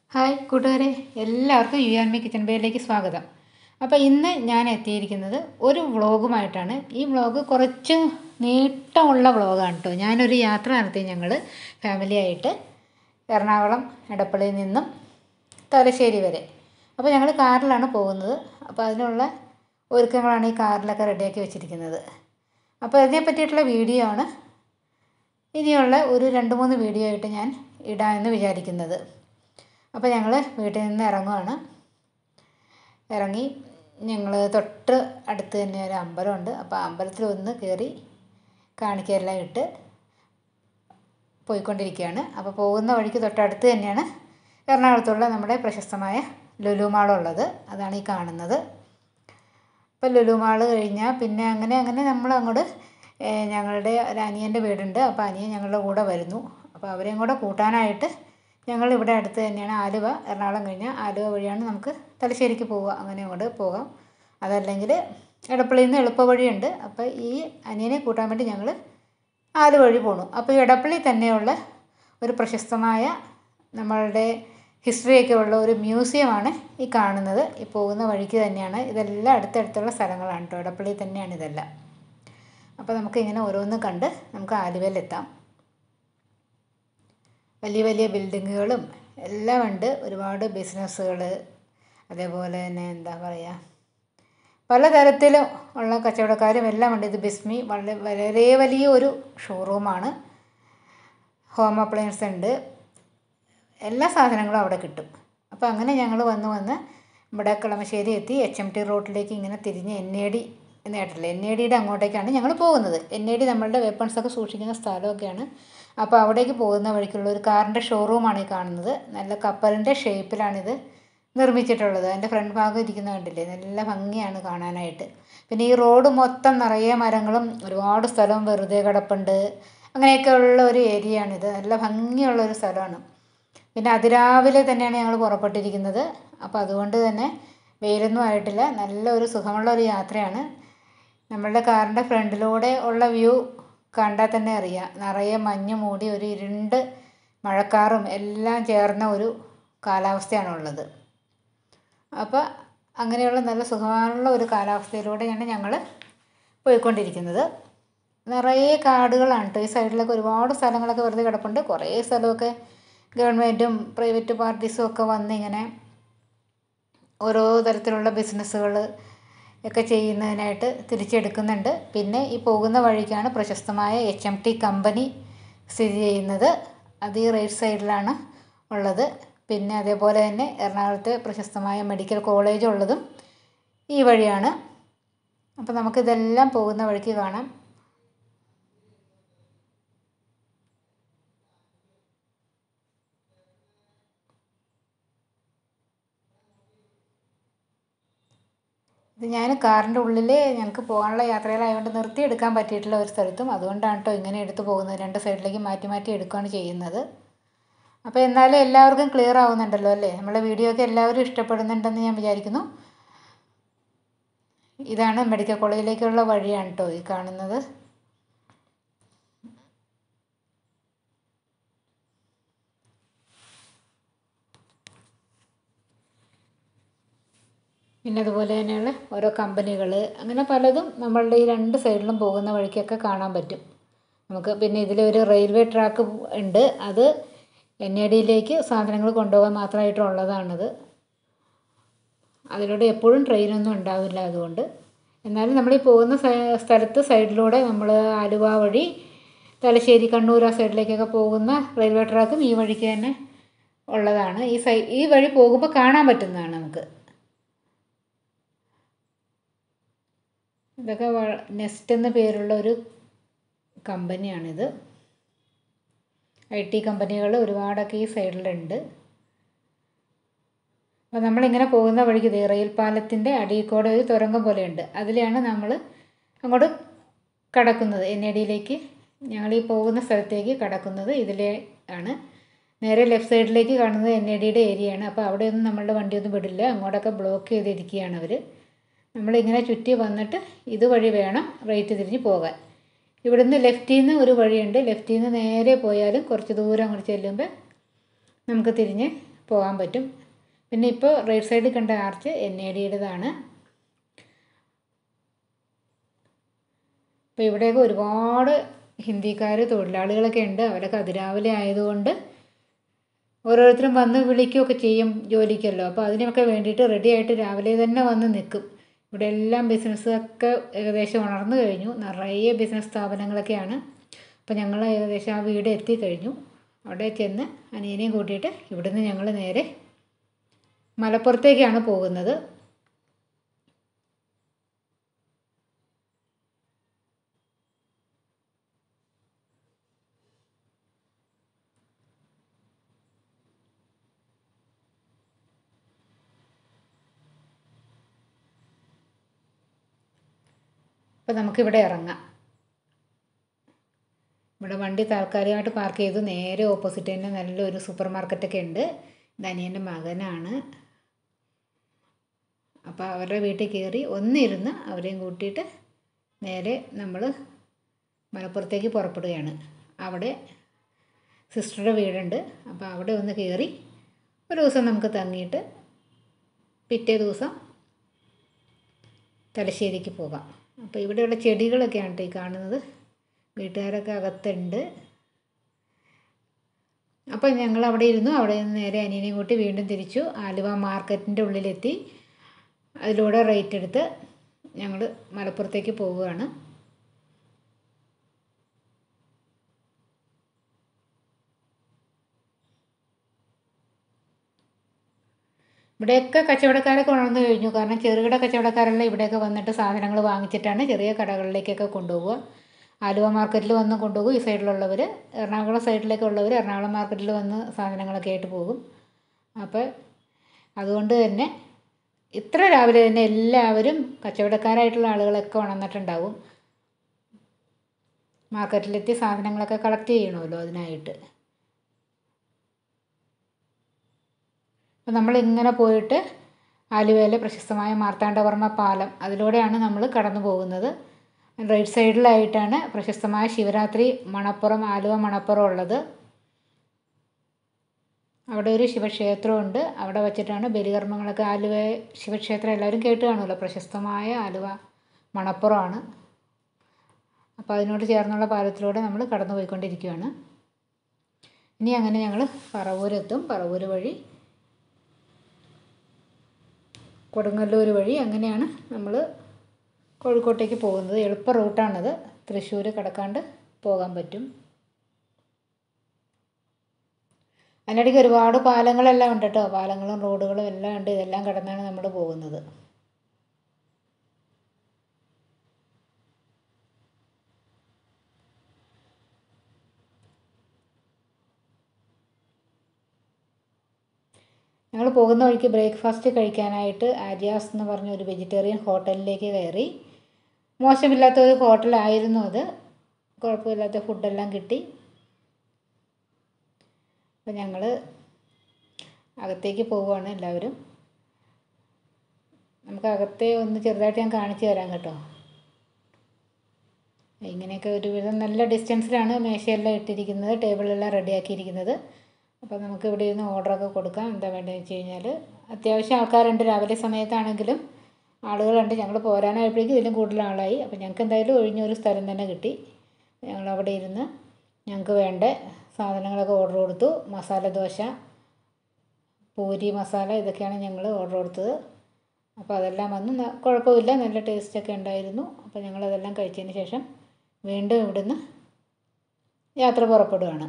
hi കൂട്ടുകാരെ എല്ലാവർക്കും you and me kitchen ബേയിലേക്ക് സ്വാഗതം അപ്പോൾ ഇന്ന് ഞാൻ എത്തിയിരിക്കുന്നത് ഒരു വ്ളോഗുമായിട്ടാണ് ഈ വ്ളോഗ് കുറച്ച് നീട്ടമുള്ള വ്ളോഗാണ് കേട്ടോ ഞാനൊരു യാത്ര നടത്തി ഞങ്ങൾ ഫാമിലിയായിട്ട് എറണാകുളം എടപ്പള്ളിയിൽ നിന്നും തലശ്ശേരി വരെ അപ്പോൾ ഞങ്ങൾ കാറിലാണ് പോകുന്നത് അപ്പോൾ അതിനുള്ള ഒരുക്കങ്ങളാണ് ഈ കാറിലൊക്കെ റെഡിയാക്കി വെച്ചിരിക്കുന്നത് അപ്പോൾ ഇതിനെ പറ്റിയിട്ടുള്ള വീഡിയോ ആണ് ഇനിയുള്ള ഒരു രണ്ട് മൂന്ന് വീഡിയോ ആയിട്ട് ഞാൻ ഇടാമെന്ന് വിചാരിക്കുന്നത് അപ്പോൾ ഞങ്ങൾ വീട്ടിൽ നിന്ന് ഇറങ്ങുവാണ് ഇറങ്ങി ഞങ്ങൾ തൊട്ട് അടുത്ത് തന്നെ ഒരു അമ്പലമുണ്ട് അപ്പോൾ അമ്പലത്തിൽ ഒന്ന് കയറി കാണിക്കയെല്ലാം ഇട്ട് പോയിക്കൊണ്ടിരിക്കുകയാണ് അപ്പോൾ പോകുന്ന വഴിക്ക് തൊട്ടടുത്ത് തന്നെയാണ് എറണാകുളത്തുള്ള നമ്മുടെ പ്രശസ്തമായ ലുലു മാളുള്ളത് അതാണ് ഈ കാണുന്നത് അപ്പോൾ ലുലു മാള് കഴിഞ്ഞാൽ പിന്നെ അങ്ങനെ അങ്ങനെ നമ്മൾ അങ്ങോട്ട് ഞങ്ങളുടെ ഒരു അനിയൻ്റെ വീടുണ്ട് അപ്പോൾ അനിയൻ ഞങ്ങളുടെ കൂടെ വരുന്നു അപ്പോൾ അവരെയും കൂടെ കൂട്ടാനായിട്ട് ഞങ്ങൾ ഇവിടെ അടുത്ത് തന്നെയാണ് ആലുവ എറണാകുളം കഴിഞ്ഞാൽ ആലുവ വഴിയാണ് നമുക്ക് തലശ്ശേരിക്ക് പോവുക അങ്ങനെ അങ്ങോട്ട് പോകാം അതല്ലെങ്കിൽ എടപ്പള്ളിയിൽ നിന്ന് എളുപ്പ വഴിയുണ്ട് അപ്പോൾ ഈ അനിയനെ കൂട്ടാൻ വേണ്ടി ഞങ്ങൾ ആലുവ വഴി പോണു അപ്പോൾ ഈ എടപ്പള്ളി തന്നെയുള്ള ഒരു പ്രശസ്തമായ നമ്മളുടെ ഹിസ്റ്ററിയൊക്കെ ഉള്ള ഒരു മ്യൂസിയമാണ് ഈ കാണുന്നത് ഈ പോകുന്ന വഴിക്ക് തന്നെയാണ് ഇതെല്ലാം അടുത്തടുത്തുള്ള സ്ഥലങ്ങളാണ് കേട്ടോ എടപ്പള്ളി തന്നെയാണ് ഇതെല്ലാം അപ്പോൾ നമുക്ക് ഇങ്ങനെ ഓരോന്ന് കണ്ട് നമുക്ക് ആലുവയിലെത്താം വലിയ വലിയ ബിൽഡിങ്ങുകളും എല്ലാം ഉണ്ട് ഒരുപാട് ബിസിനസ്സുകൾ അതേപോലെ തന്നെ എന്താ പറയുക പലതരത്തിലും ഉള്ള കച്ചവടക്കാരും എല്ലാം ഉണ്ട് ഇത് ബിസ്മി വളരെ വളരെ വലിയ ഒരു ഷോറൂമാണ് ഹോം അപ്ലയൻസ് ഉണ്ട് എല്ലാ സാധനങ്ങളും അവിടെ കിട്ടും അപ്പോൾ അങ്ങനെ ഞങ്ങൾ വന്ന് വന്ന് ഇവിടെ കളമശ്ശേരി എത്തി എച്ച് എം ടി റോഡിലേക്ക് ഇങ്ങനെ തിരിഞ്ഞ് എൻ എ ഡി എന്ന് കേട്ടില്ല എൻ എ ഡിയുടെ അങ്ങോട്ടേക്കാണ് ഞങ്ങൾ പോകുന്നത് എൻ എ ഡി നമ്മളുടെ വെപ്പൺസൊക്കെ സൂക്ഷിക്കുന്ന സ്ഥലമൊക്കെയാണ് അപ്പോൾ അവിടേക്ക് പോകുന്ന വഴിക്കുള്ള ഒരു കാറിൻ്റെ ഷോറൂമാണ് ഈ കാണുന്നത് നല്ല കപ്പലിൻ്റെ ഷേപ്പിലാണിത് നിർമ്മിച്ചിട്ടുള്ളത് അതിൻ്റെ ഫ്രണ്ട് ഭാഗം ഇരിക്കുന്ന കണ്ടില്ലേ നല്ല ഭംഗിയാണ് കാണാനായിട്ട് പിന്നെ ഈ റോഡ് മൊത്തം നിറയെ മരങ്ങളും ഒരുപാട് സ്ഥലവും വെറുതെ കിടപ്പുണ്ട് അങ്ങനെയൊക്കെ ഉള്ള ഒരു ഏരിയയാണിത് നല്ല ഭംഗിയുള്ള ഒരു സ്ഥലമാണ് പിന്നെ അതിരാവിലെ തന്നെയാണ് ഞങ്ങൾ പുറപ്പെട്ടിരിക്കുന്നത് അപ്പോൾ അതുകൊണ്ട് തന്നെ വെയിലൊന്നും ആയിട്ടില്ല നല്ല ഒരു സുഖമുള്ള ഒരു യാത്രയാണ് നമ്മളുടെ കാറിൻ്റെ ഫ്രണ്ടിലൂടെ ഉള്ള വ്യൂ കണ്ടാൽ തന്നെ അറിയാം നിറയെ മഞ്ഞ് മൂടി ഒരു ഇരുണ്ട് മഴക്കാറും എല്ലാം ചേർന്ന ഒരു കാലാവസ്ഥയാണുള്ളത് അപ്പോൾ അങ്ങനെയുള്ള നല്ല സുഖമുള്ള ഒരു കാലാവസ്ഥയിലൂടെയാണ് ഞങ്ങൾ പോയിക്കൊണ്ടിരിക്കുന്നത് നിറയെ കാടുകളാണ് കേട്ടോ ഈ സൈഡിലൊക്കെ ഒരുപാട് സ്ഥലങ്ങളൊക്കെ വെറുതെ കിടപ്പുണ്ട് കുറേ സ്ഥലമൊക്കെ ഗവൺമെൻറ്റും പ്രൈവറ്റ് പാർട്ടീസും ഒക്കെ വന്ന് ഇങ്ങനെ ഓരോ തരത്തിലുള്ള ബിസിനസ്സുകൾ ഒക്കെ ചെയ്യുന്നതിനായിട്ട് തിരിച്ചെടുക്കുന്നുണ്ട് പിന്നെ ഈ പോകുന്ന വഴിക്കാണ് പ്രശസ്തമായ എച്ച് എം ടി കമ്പനി സ്ഥിതി ചെയ്യുന്നത് അത് ഈ റൈറ്റ് സൈഡിലാണ് ഉള്ളത് പിന്നെ അതേപോലെ തന്നെ എറണാകുളത്തെ പ്രശസ്തമായ മെഡിക്കൽ കോളേജ് ഉള്ളതും ഈ വഴിയാണ് അപ്പോൾ നമുക്കിതെല്ലാം പോകുന്ന വഴിക്ക് കാണാം ഇത് ഞാൻ കാറിൻ്റെ ഉള്ളിൽ ഞങ്ങൾക്ക് പോകാനുള്ള യാത്രയിലായതുകൊണ്ട് നിർത്തിയെടുക്കാൻ പറ്റിയിട്ടില്ല ഒരു സ്ഥലത്തും അതുകൊണ്ടാണ് കേട്ടോ ഇങ്ങനെ എടുത്ത് പോകുന്നത് രണ്ട് സൈഡിലേക്ക് മാറ്റി മാറ്റി എടുക്കുകയാണ് ചെയ്യുന്നത് അപ്പോൾ എന്നാലും എല്ലാവർക്കും ക്ലിയർ ആവുന്നുണ്ടല്ലോ അല്ലേ നമ്മളെ വീഡിയോ ഒക്കെ എല്ലാവരും ഇഷ്ടപ്പെടുന്നുണ്ടെന്ന് ഞാൻ വിചാരിക്കുന്നു ഇതാണ് മെഡിക്കൽ കോളേജിലേക്കുള്ള വഴിയാണ് കേട്ടോ ഈ കാണുന്നത് പിന്നെ അതുപോലെ തന്നെയുള്ള ഓരോ കമ്പനികൾ അങ്ങനെ പലതും നമ്മളുടെ ഈ രണ്ട് സൈഡിലും പോകുന്ന വഴിക്കൊക്കെ കാണാൻ പറ്റും നമുക്ക് പിന്നെ ഇതിലൊരു റെയിൽവേ ട്രാക്ക് ഉണ്ട് അത് എൻ എ ഡിയിലേക്ക് സാധനങ്ങൾ കൊണ്ടുപോകാൻ മാത്രമായിട്ടുള്ളതാണത് അതിലൂടെ എപ്പോഴും ട്രെയിനൊന്നും ഉണ്ടാവില്ല അതുകൊണ്ട് എന്നാലും നമ്മൾ ഈ പോകുന്ന സ്ഥലത്ത് സൈഡിലൂടെ നമ്മൾ ആലുവ വഴി തലശ്ശേരി കണ്ണൂർ ആ സൈഡിലേക്കൊക്കെ പോകുന്ന റെയിൽവേ ട്രാക്കും ഈ വഴിക്ക് തന്നെ ഉള്ളതാണ് ഈ സൈ ഈ വഴി പോകുമ്പോൾ കാണാൻ പറ്റുന്നതാണ് നമുക്ക് ഇതൊക്കെ നെസ്റ്റ് എന്ന പേരുള്ള ഒരു കമ്പനിയാണിത് ഐ ടി കമ്പനികൾ ഒരുപാടൊക്കെ ഈ സൈഡിലുണ്ട് അപ്പോൾ നമ്മളിങ്ങനെ പോകുന്ന വഴിക്ക് ഇതേ റെയിൽ പാലത്തിൻ്റെ അടിയിൽ കൂടെ ഒരു തുരങ്കം പോലെയുണ്ട് അതിലെയാണ് നമ്മൾ അങ്ങോട്ട് കടക്കുന്നത് എൻ എ ഡിയിലേക്ക് ഞങ്ങൾ ഈ പോകുന്ന സ്ഥലത്തേക്ക് കടക്കുന്നത് ഇതിലെ ആണ് നേരെ ലെഫ്റ്റ് സൈഡിലേക്ക് കാണുന്നത് എൻ എ ഡിയുടെ ഏരിയയാണ് അപ്പോൾ അവിടെയൊന്നും നമ്മളുടെ വണ്ടിയൊന്നും വിടില്ല അങ്ങോട്ടൊക്കെ ബ്ലോക്ക് ചെയ്തിരിക്കുകയാണ് അവർ നമ്മളിങ്ങനെ ചുറ്റി വന്നിട്ട് ഇതുവഴി വേണം റൈറ്റ് തിരിഞ്ഞ് പോകാൻ ഇവിടുന്ന് ലെഫ്റ്റിൽ നിന്ന് ഒരു വഴിയുണ്ട് ലെഫ്റ്റിൽ നിന്ന് നേരെ പോയാലും കുറച്ച് ദൂരം അങ്ങോട്ട് ചെല്ലുമ്പോൾ നമുക്ക് തിരിഞ്ഞ് പോകാൻ പറ്റും പിന്നെ ഇപ്പോൾ റൈറ്റ് സൈഡിൽ കണ്ട ആർച്ച് എൻ എ ഡിയുടേതാണ് അപ്പോൾ ഇവിടെയൊക്കെ ഒരുപാട് ഹിന്ദിക്കാർ തൊഴിലാളികളൊക്കെ ഉണ്ട് അവരൊക്കെ അതിരാവിലെ ആയതുകൊണ്ട് ഓരോരുത്തരും വന്ന് വിളിക്കുകയൊക്കെ ചെയ്യും ജോലിക്കല്ലോ അപ്പോൾ അതിനൊക്കെ വേണ്ടിയിട്ട് റെഡി ആയിട്ട് രാവിലെ തന്നെ വന്ന് നിൽക്കും ഇവിടെ എല്ലാം ബിസിനസ്സൊക്കെ ഏകദേശം ഉണർന്നു കഴിഞ്ഞു നിറയെ ബിസിനസ് സ്ഥാപനങ്ങളൊക്കെയാണ് അപ്പോൾ ഞങ്ങൾ ഏകദേശം ആ വീട് എത്തിക്കഴിഞ്ഞു അവിടെ ചെന്ന് അനിയനെയും കൂട്ടിയിട്ട് ഇവിടുന്ന് ഞങ്ങൾ നേരെ മലപ്പുറത്തേക്കാണ് പോകുന്നത് അപ്പോൾ നമുക്കിവിടെ ഇറങ്ങാം ഇവിടെ വണ്ടി താൽക്കാലികമായിട്ട് പാർക്ക് ചെയ്തു നേരെ ഓപ്പോസിറ്റ് തന്നെ നല്ലൊരു സൂപ്പർ മാർക്കറ്റൊക്കെ ഉണ്ട് ഇത് അനിയൻ്റെ മകനാണ് അപ്പോൾ അവരുടെ വീട്ടിൽ കയറി ഒന്നിരുന്ന് അവരെയും കൂട്ടിയിട്ട് നേരെ നമ്മൾ മലപ്പുറത്തേക്ക് പുറപ്പെടുകയാണ് അവിടെ സിസ്റ്ററുടെ വീടുണ്ട് അപ്പോൾ അവിടെ ഒന്ന് കയറി ഒരു ദിവസം നമുക്ക് തങ്ങിയിട്ട് പിറ്റേ ദിവസം തലശ്ശേരിക്ക് പോകാം അപ്പോൾ ഇവിടെയുള്ള ചെടികളൊക്കെയാണ് കേട്ടോ ഈ കാണുന്നത് വീട്ടുകാരൊക്കെ അകത്തുണ്ട് അപ്പോൾ ഞങ്ങൾ അവിടെ ഇരുന്നു അവിടെ നിന്ന് നേരെ അനിയനെയും കൂട്ടി വീണ്ടും തിരിച്ചു ആലുവ മാർക്കറ്റിൻ്റെ ഉള്ളിലെത്തി അതിലൂടെ റേറ്റ് എടുത്ത് ഞങ്ങൾ മലപ്പുറത്തേക്ക് പോവുകയാണ് ഇവിടെയൊക്കെ കച്ചവടക്കാരൊക്കെ ഉണർന്നു കഴിഞ്ഞു കാരണം ചെറുകിട കച്ചവടക്കാരെല്ലാം ഇവിടെയൊക്കെ വന്നിട്ട് സാധനങ്ങൾ വാങ്ങിച്ചിട്ടാണ് ചെറിയ കടകളിലേക്കൊക്കെ കൊണ്ടുപോവുക ആലുവ മാർക്കറ്റിൽ വന്ന് കൊണ്ടുപോകും ഈ സൈഡിലുള്ളവർ എറണാകുളം സൈഡിലേക്കുള്ളവർ എറണാകുളം മാർക്കറ്റിൽ വന്ന് സാധനങ്ങളൊക്കെ ആയിട്ട് പോകും അപ്പോൾ അതുകൊണ്ട് തന്നെ ഇത്ര രാവിലെ തന്നെ എല്ലാവരും കച്ചവടക്കാരായിട്ടുള്ള ആളുകളൊക്കെ ഉണർന്നിട്ടുണ്ടാവും മാർക്കറ്റിലെത്തി സാധനങ്ങളൊക്കെ കളക്ട് ചെയ്യണമല്ലോ അതിനായിട്ട് അപ്പം നമ്മളിങ്ങനെ പോയിട്ട് ആലുവയിലെ പ്രശസ്തമായ മാർത്താണ്ഡവർമ്മ പാലം അതിലൂടെയാണ് നമ്മൾ കടന്നു പോകുന്നത് റൈറ്റ് സൈഡിലായിട്ടാണ് പ്രശസ്തമായ ശിവരാത്രി മണപ്പുറം ആലുവ മണപ്പുറം ഉള്ളത് അവിടെ ഒരു ശിവക്ഷേത്രമുണ്ട് അവിടെ വച്ചിട്ടാണ് ബലികർമ്മങ്ങളൊക്കെ ആലുവ ശിവക്ഷേത്രം എല്ലാവരും കേട്ട് കാണുമല്ലോ പ്രശസ്തമായ ആലുവ മണപ്പുറമാണ് അപ്പോൾ അതിനോട് ചേർന്നുള്ള പാലത്തിലൂടെ നമ്മൾ കടന്നു പോയിക്കൊണ്ടിരിക്കുകയാണ് ഇനി അങ്ങനെ ഞങ്ങൾ പറവൂരെത്തും പറവൂർ വഴി കൊടുങ്ങല്ലൂർ വഴി അങ്ങനെയാണ് നമ്മൾ കോഴിക്കോട്ടേക്ക് പോകുന്നത് എളുപ്പ റൂട്ടാണത് തൃശ്ശൂർ കടക്കാണ്ട് പോകാൻ പറ്റും അതിനിടയ്ക്ക് ഒരുപാട് പാലങ്ങളെല്ലാം ഉണ്ട് കേട്ടോ പാലങ്ങളും റോഡുകളും എല്ലാം ഉണ്ട് ഇതെല്ലാം കടന്നാണ് നമ്മൾ പോകുന്നത് ഞങ്ങൾ പോകുന്ന വഴിക്ക് ബ്രേക്ക്ഫാസ്റ്റ് കഴിക്കാനായിട്ട് ആര്യാസ് എന്ന് പറഞ്ഞ ഒരു വെജിറ്റേറിയൻ ഹോട്ടലിലേക്ക് കയറി മോശമില്ലാത്ത ഒരു ഹോട്ടലായിരുന്നു അത് കുഴപ്പമില്ലാത്ത ഫുഡെല്ലാം കിട്ടി അപ്പോൾ ഞങ്ങൾ അകത്തേക്ക് പോവുകയാണ് എല്ലാവരും നമുക്ക് അകത്തെ ഒന്ന് ചെറുതായിട്ട് ഞാൻ കാണിച്ചു തരാം കേട്ടോ ഇങ്ങനെയൊക്കെ ഒരുവിധം നല്ല ഡിസ്റ്റൻസിലാണ് മേശയെല്ലാം ഇട്ടിരിക്കുന്നത് ടേബിളെല്ലാം റെഡിയാക്കിയിരിക്കുന്നത് അപ്പോൾ നമുക്ക് ഇവിടെ ഇരുന്ന് ഓർഡറൊക്കെ കൊടുക്കാം എന്താ വേണ്ടതെന്ന് വെച്ച് കഴിഞ്ഞാൽ അത്യാവശ്യം ആൾക്കാരുണ്ട് രാവിലെ സമയത്താണെങ്കിലും ആളുകളുണ്ട് ഞങ്ങൾ പോരാനായപ്പോഴേക്കും ഇതിലും കൂടുതൽ ആളായി അപ്പോൾ ഞങ്ങൾക്ക് എന്തായാലും ഒഴിഞ്ഞൊരു സ്ഥലം തന്നെ കിട്ടി ഞങ്ങൾ അവിടെ ഇരുന്ന് ഞങ്ങൾക്ക് വേണ്ട സാധനങ്ങളൊക്കെ ഓർഡർ കൊടുത്തു മസാല ദോശ പൂരി മസാല ഇതൊക്കെയാണ് ഞങ്ങൾ ഓർഡർ കൊടുത്തത് അപ്പോൾ അതെല്ലാം വന്ന് ന- കുഴപ്പമില്ല നല്ല ടേസ്റ്റൊക്കെ ഉണ്ടായിരുന്നു അപ്പോൾ ഞങ്ങളതെല്ലാം കഴിച്ചതിന് ശേഷം വീണ്ടും ഇവിടുന്ന് യാത്ര പുറപ്പെടുകയാണ്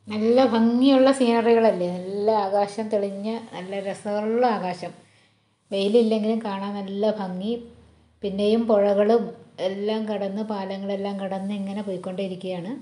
നല്ല ഭംഗിയുള്ള സീനറികളല്ലേ നല്ല ആകാശം തെളിഞ്ഞ നല്ല രസമുള്ള ആകാശം വെയിലില്ലെങ്കിലും കാണാൻ നല്ല ഭംഗി പിന്നെയും പുഴകളും എല്ലാം കടന്ന് പാലങ്ങളെല്ലാം കടന്ന് ഇങ്ങനെ പോയിക്കൊണ്ടിരിക്കുകയാണ്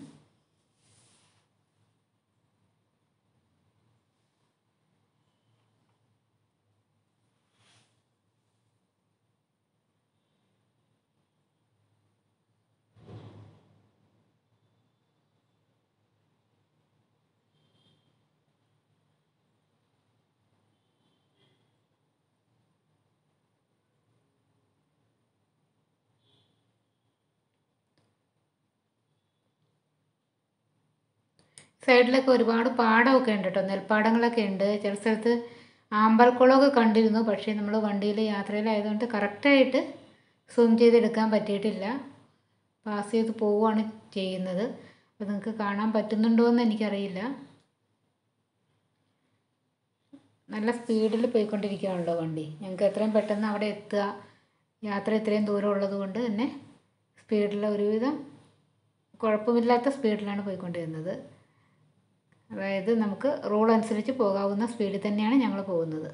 സൈഡിലൊക്കെ ഒരുപാട് പാടമൊക്കെ ഉണ്ട് കേട്ടോ നെൽപ്പാടങ്ങളൊക്കെ ഉണ്ട് ചില സ്ഥലത്ത് ആമ്പൽക്കുളമൊക്കെ കണ്ടിരുന്നു പക്ഷേ നമ്മൾ വണ്ടിയിൽ യാത്രയിലായതുകൊണ്ട് കറക്റ്റായിട്ട് സൂം ചെയ്തെടുക്കാൻ പറ്റിയിട്ടില്ല പാസ് ചെയ്ത് പോവുകയാണ് ചെയ്യുന്നത് അപ്പോൾ നിങ്ങൾക്ക് കാണാൻ പറ്റുന്നുണ്ടോ എന്ന് എനിക്കറിയില്ല നല്ല സ്പീഡിൽ പോയിക്കൊണ്ടിരിക്കുകയാണല്ലോ വണ്ടി ഞങ്ങൾക്ക് എത്രയും പെട്ടെന്ന് അവിടെ എത്തുക യാത്ര ഇത്രയും ദൂരം ഉള്ളത് കൊണ്ട് തന്നെ സ്പീഡിൽ ഒരുവിധം കുഴപ്പമില്ലാത്ത സ്പീഡിലാണ് പോയിക്കൊണ്ടിരുന്നത് അതായത് നമുക്ക് റൂൾ അനുസരിച്ച് പോകാവുന്ന സ്പീഡിൽ തന്നെയാണ് ഞങ്ങൾ പോകുന്നത്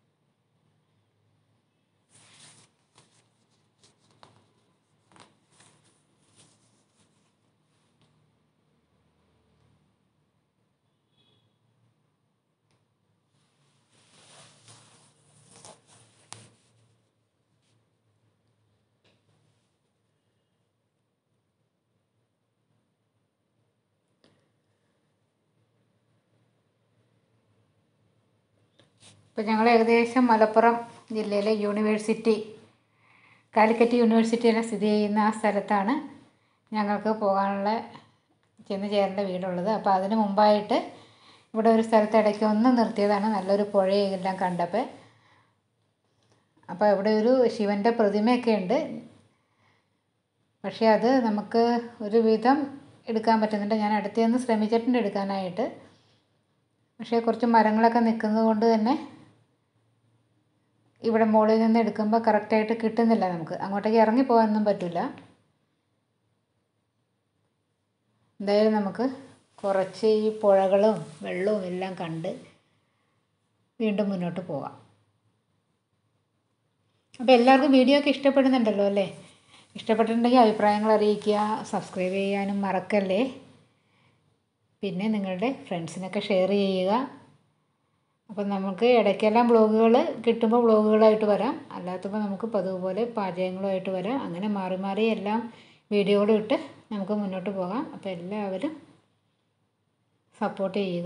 ഇപ്പം ഞങ്ങൾ ഏകദേശം മലപ്പുറം ജില്ലയിലെ യൂണിവേഴ്സിറ്റി കാലിക്കറ്റ് യൂണിവേഴ്സിറ്റിയെല്ലാം സ്ഥിതി ചെയ്യുന്ന ആ സ്ഥലത്താണ് ഞങ്ങൾക്ക് പോകാനുള്ള ചെന്ന് ചേരേണ്ട വീടുള്ളത് അപ്പോൾ അതിന് മുമ്പായിട്ട് ഇവിടെ ഒരു സ്ഥലത്ത് ഇടയ്ക്ക് ഒന്ന് നിർത്തിയതാണ് നല്ലൊരു പുഴയെല്ലാം കണ്ടപ്പോൾ അപ്പോൾ ഇവിടെ ഒരു ശിവൻ്റെ പ്രതിമയൊക്കെ ഉണ്ട് പക്ഷേ അത് നമുക്ക് ഒരു വിധം എടുക്കാൻ പറ്റുന്നുണ്ട് ഞാൻ അടുത്ത് നിന്ന് ശ്രമിച്ചിട്ടുണ്ട് എടുക്കാനായിട്ട് പക്ഷേ കുറച്ച് മരങ്ങളൊക്കെ നിൽക്കുന്നത് കൊണ്ട് തന്നെ ഇവിടെ മുകളിൽ നിന്ന് എടുക്കുമ്പോൾ കറക്റ്റായിട്ട് കിട്ടുന്നില്ല നമുക്ക് അങ്ങോട്ടേക്ക് ഇറങ്ങി പോകാനൊന്നും പറ്റില്ല എന്തായാലും നമുക്ക് കുറച്ച് ഈ പുഴകളും വെള്ളവും എല്ലാം കണ്ട് വീണ്ടും മുന്നോട്ട് പോവാം അപ്പോൾ എല്ലാവർക്കും വീഡിയോ ഒക്കെ ഇഷ്ടപ്പെടുന്നുണ്ടല്ലോ അല്ലേ ഇഷ്ടപ്പെട്ടിട്ടുണ്ടെങ്കിൽ അഭിപ്രായങ്ങൾ അറിയിക്കുക സബ്സ്ക്രൈബ് ചെയ്യാനും മറക്കല്ലേ പിന്നെ നിങ്ങളുടെ ഫ്രണ്ട്സിനൊക്കെ ഷെയർ ചെയ്യുക അപ്പം നമുക്ക് ഇടയ്ക്കെല്ലാം വ്ളോഗുകൾ കിട്ടുമ്പോൾ വ്ളോഗുകളായിട്ട് വരാം അല്ലാത്തപ്പോൾ നമുക്ക് പതിവ് പോലെ പാചകങ്ങളുമായിട്ട് വരാം അങ്ങനെ മാറി മാറി എല്ലാം വീഡിയോകളും ഇട്ട് നമുക്ക് മുന്നോട്ട് പോകാം അപ്പോൾ എല്ലാവരും സപ്പോർട്ട് ചെയ്യുക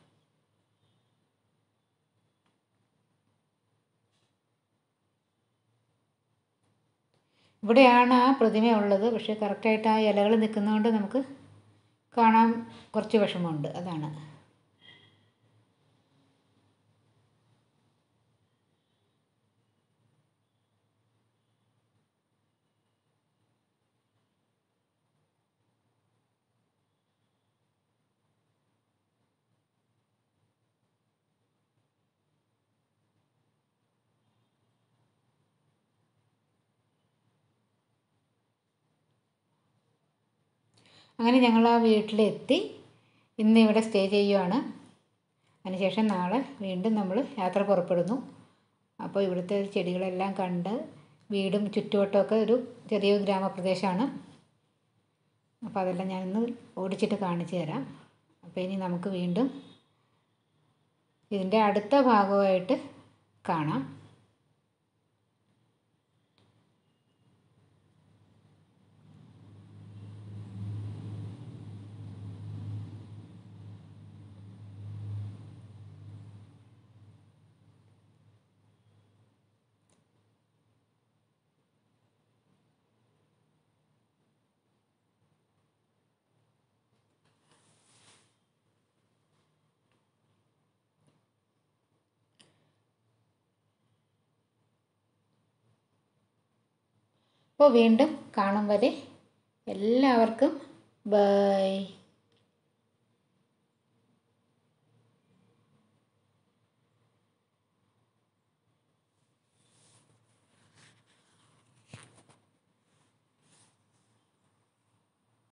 ഇവിടെയാണ് ആ പ്രതിമ ഉള്ളത് പക്ഷേ കറക്റ്റായിട്ട് ആ ഇലകൾ നിൽക്കുന്നതുകൊണ്ട് നമുക്ക് കാണാൻ കുറച്ച് വിഷമമുണ്ട് അതാണ് അങ്ങനെ ഞങ്ങൾ ആ വീട്ടിലെത്തി ഇന്ന് ഇവിടെ സ്റ്റേ ചെയ്യുവാണ് അതിനുശേഷം നാളെ വീണ്ടും നമ്മൾ യാത്ര പുറപ്പെടുന്നു അപ്പോൾ ഇവിടുത്തെ ചെടികളെല്ലാം കണ്ട് വീടും ചുറ്റുവട്ടമൊക്കെ ഒരു ചെറിയ ഗ്രാമപ്രദേശമാണ് അപ്പോൾ അതെല്ലാം ഞാനിന്ന് ഓടിച്ചിട്ട് കാണിച്ചു തരാം അപ്പോൾ ഇനി നമുക്ക് വീണ്ടും ഇതിൻ്റെ അടുത്ത ഭാഗമായിട്ട് കാണാം അപ്പോൾ വീണ്ടും കാണും വരെ എല്ലാവർക്കും ബൈ